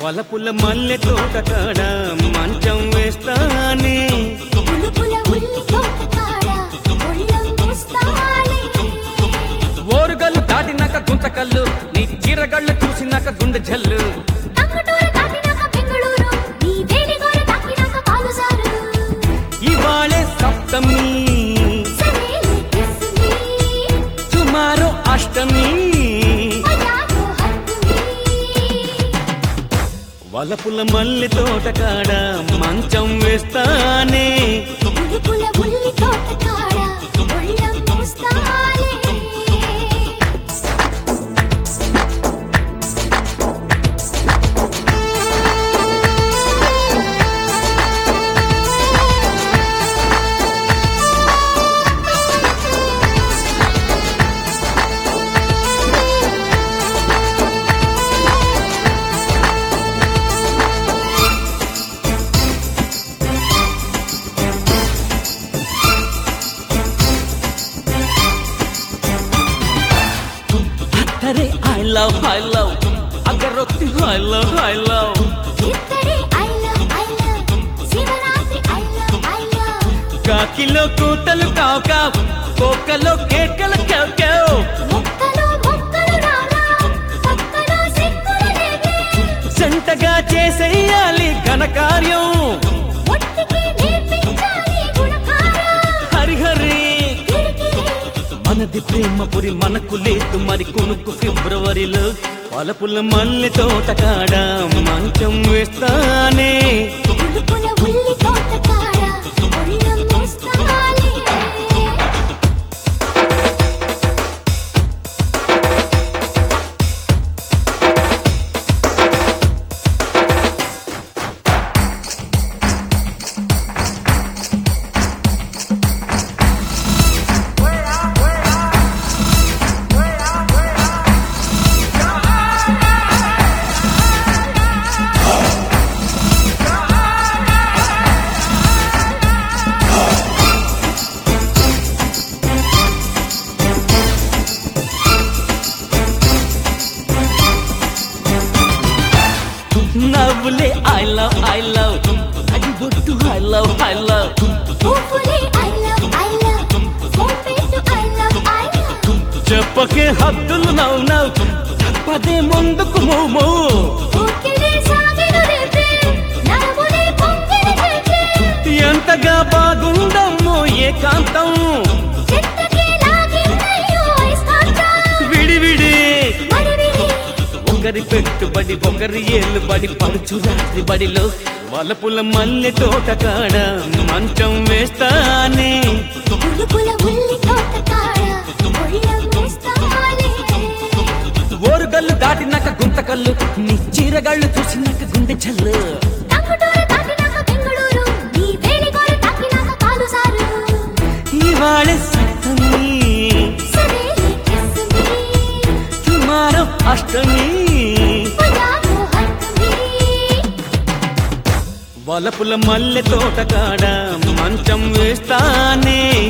వలపుల మల్లె తోట కాడ మంచం వేస్తానే పులుపుల ఉల్లి తోట కాడ ఒళ్ళం మోస్తాలే ఓరుగల్లు దాటినాక గుంతకల్లు నీ చీరగళ్ళు చూసినాక గుండె జల్లు టంగుటూరు దాటినాక బెంగళూరు నీ వేడిగోర తాకినాక కాలుసారు ఇవాళే సప్తమి సరేలే కిస్ మీ టుమారో అష్టమి మజాలో హద్దు మీ వలపుల మల్లె తోట కాడ మంచం వేస్తానే పులుపుల ఉల్లి తోట కాడ ఒళ్ళం మోస్తాలే అత్తరే ఐ లవ్ ఐ లవ్ అగరొత్తి ఐ లవ్ ఐ లవ్ ఇద్దరే I love I love Shivaratri I love I love కాకిలో కూతలు కావు కావు కోకలో కేకలు కేవ్ కేవ్ మొక్కలో మొక్కలు రారా పక్కలో సిక్కులు లేవే జంటగా చేసేయాలి ఘనకార్యం ఒట్టికి నేర్పించాలి గుణకారం హరిహరి కిరికిరి మనది ప్రేమ పురి మనకు లేదు మరి కొనుక్కు ఫిబ్రవరిలో పలపుల మల్లె తోట కాడ మంచం వేస్తానే పులుపుల ఉల్లి తోట కాడ ఒళ్ళం మోస్తాలే నవ్వులే ఐ లవ్ ఐ లవ్ అది బొట్టు ఐ లవ్ ఐ లవ్ పువ్వులే ఐ లవ్ ఐ లవ్ మోపెట్టు ఐ లవ్ ఐ లవ్ చెప్పకే హద్దులు నవ్వు నవ్వు తప్పదే ముందుకు మూవ్ మూవ్ ఊకిడే సాగెను రేపే నరములే పొంగిన చేసే ఎంతగా బాగుందమ్మో ఏకాంతం చెట్టకే లాగిందయ్యో అయస్కాంతం విడివిడి మడివిడి ఒకరి పెట్టుబడి ఒకరి ఏలుబడి పడుచు రాత్రి బడిలో వలపుల మల్లె తోట కాడ మంచం వేస్తానే పులుపుల ఉల్లి తోట కాడ ఒళ్ళం మోస్తాలే ఓరుగల్లు దాటినాక గుంతకల్లు నీ చీరగాళ్ళు చూసినాక గుండె చల్లు టంగుటూరు దాటినాక బెంగళూరు నీ వేడిగోర తాకినాక కాలుసారు ఇవాళ సప్తమి సరేలే కిస్ మీ టుమారో అష్టమి మజాలో హద్దు మీ వలపుల మల్లె తోట కాడ మంచం వేస్తానే